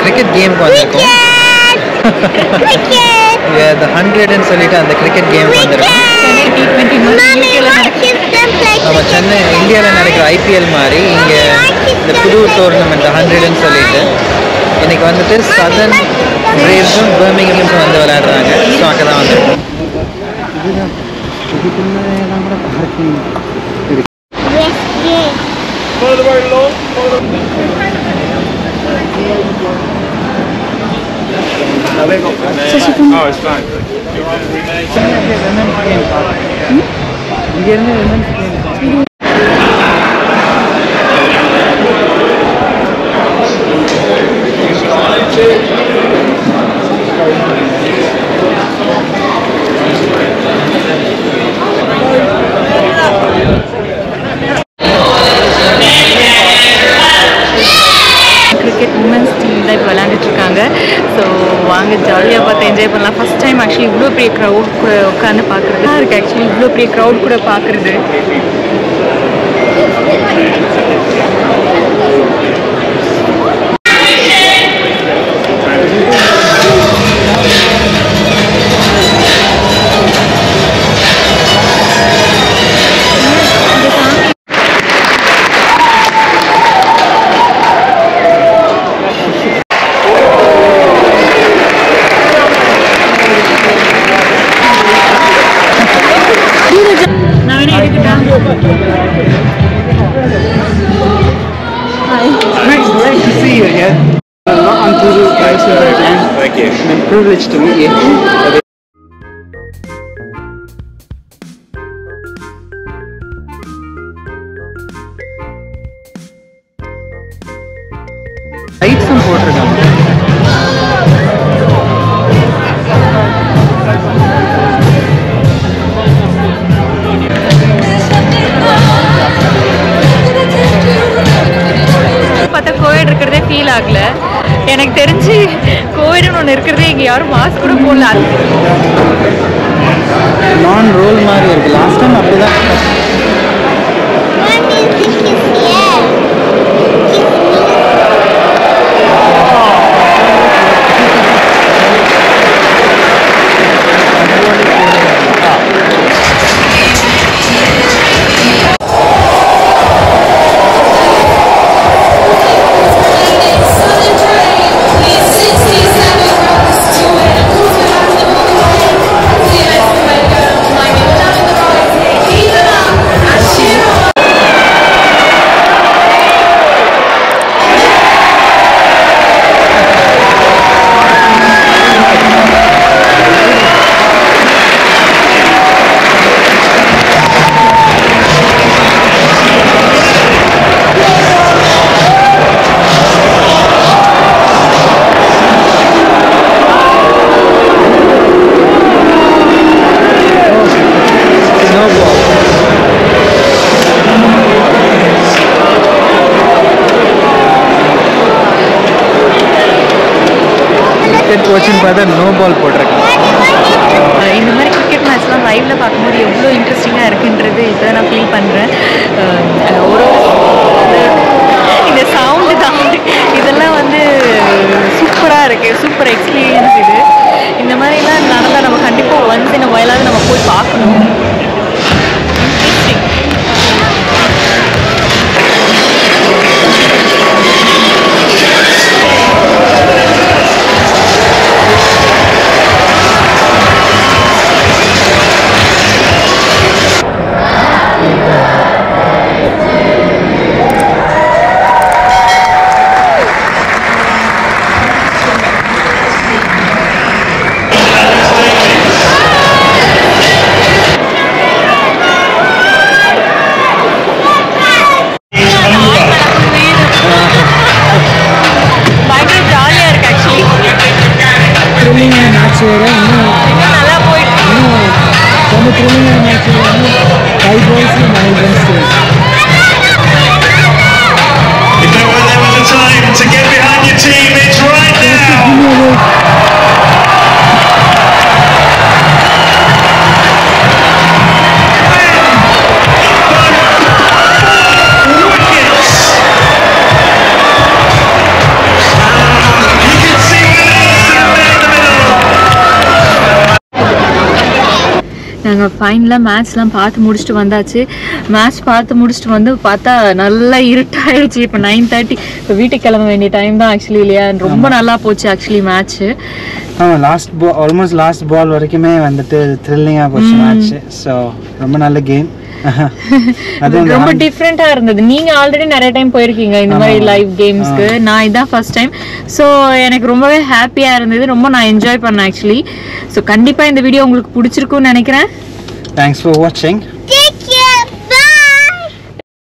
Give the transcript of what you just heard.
Cricket கேமுக்கு வந்திருக்கோம் Cricket! இந்த ஹண்ட்ரட்னு சொல்லிட்டு அந்த கிரிக்கெட் கேமுக்கு வந்திருக்கோம் Chennai T twenty Mommy, watch his son play நம்ம சென்னை இந்தியாவில் நடக்கிற ஐபிஎல் மாதிரி இங்கே இந்த புது டோர்னமெண்ட் ஹண்ட்ரட்னு சொல்லிட்டு இன்னைக்கு வந்துட்டு சதன் பிரேவ்ஸும் பர்மிங்ஹம்ஸும் வந்து விளையாடுறாங்க ஸோ அங்கே தான் வந்திருக்கோம் Yes, yes. Oh, it's fine. இங்கேருந்து women's game cricket women's team தான் இப்போ விளையாண்டுட்டு இருக்காங்க ஸோ வாங்க ஜாலியாக பார்த்து என்ஜாய் பண்ணலாம் ஃபஸ்ட் டைம் ஆக்சுவலி இவ்வளோ பெரிய க்ரௌட் கூட உட்காந்து பார்க்குறது நல்லா இருக்குது ஆக்சுவலி இவ்வளோ பெரிய க்ரௌட் கூட பார்க்குறது நான் வேணா எடுக்கட்டா Great, great to see you again. Not until you guys are again. Thank you. I'm privileged to meet you. லைட்ஸும் போட்டிருக்காங்க பார்த்தா கோவிட் இருக்கிறதே ஃபீல் ஆகல எனக்கு தெரிஞ்சு கோவிட்னு ஒன்று இருக்கிறதே இங்கே யாரும் மாஸ்க் கூட போடல அது நான் ரோல் மாதிரி இருக்கு லாஸ்ட் டைம் அப்படிதான் Mommy, this is here. Kiss me. Snow ball cricket கோச்சுன்னு பார்த்தா நோ பால் போட்டிருக்கேன் அஹ் இந்த மாதிரி கிரிக்கெட் மேட்ச்லாம் லைவ்ல பார்க்கும்போது எவ்வளோ இன்ட்ரெஸ்டிங்காக இருக்குன்றது இப்போ நான் ஃபீல் பண்ணுறேன் ஒரு ஒரு இந்த சவுண்டு தான் இதெல்லாம் வந்து சூப்பராக இருக்குது சூப்பர் எக்ஸ்பீரியன்ஸ் இது இந்த மாதிரிலாம் நடந்தால் நம்ம கண்டிப்பாக ஒன்ஸ் இந்த வயலாவது நம்ம போய் பார்க்கணும் Interesting. நாங்கள் ஃபைனலாக மேட்ச்லாம் பார்த்து முடிச்சுட்டு வந்தாச்சு மேட்ச் பார்த்து முடிச்சுட்டு வந்து பார்த்தா நல்லா இருட்டாயிடுச்சு இப்போ நைன் தேர்ட்டி இப்போ வீட்டுக்கு கிளம்ப வேண்டிய டைம் தான் ஆக்சுவலி இல்லையா ரொம்ப நல்லா போச்சு ஆக்சுவலி மேட்ச்சு ஆமாம் last ball almost last ball வரைக்குமே வந்துட்டு த்ரில்லிங்காக போச்சு மேட்ச் ஸோ ரொம்ப நல்ல கேம் அதுவும் ரொம்ப டிஃப்ரெண்டா இருந்தது நீங்க ஆல்ரெடி நிறைய டைம் போயிருக்கீங்க இந்த மாதிரி லைவ் கேம்ஸ்க்கு நான் இதான் ஃபர்ஸ்ட் டைம் ஸோ எனக்கு ரொம்பவே ஹாப்பியா இருந்தது ரொம்ப நான் என்ஜாய் பண்ணேன் ஆக்சுவலி ஸோ கண்டிப்பா இந்த வீடியோ உங்களுக்கு பிடிச்சிருக்கும்னு நினைக்கிறேன் தேங்க்ஸ் ஃபார் வாட்சிங் Take care.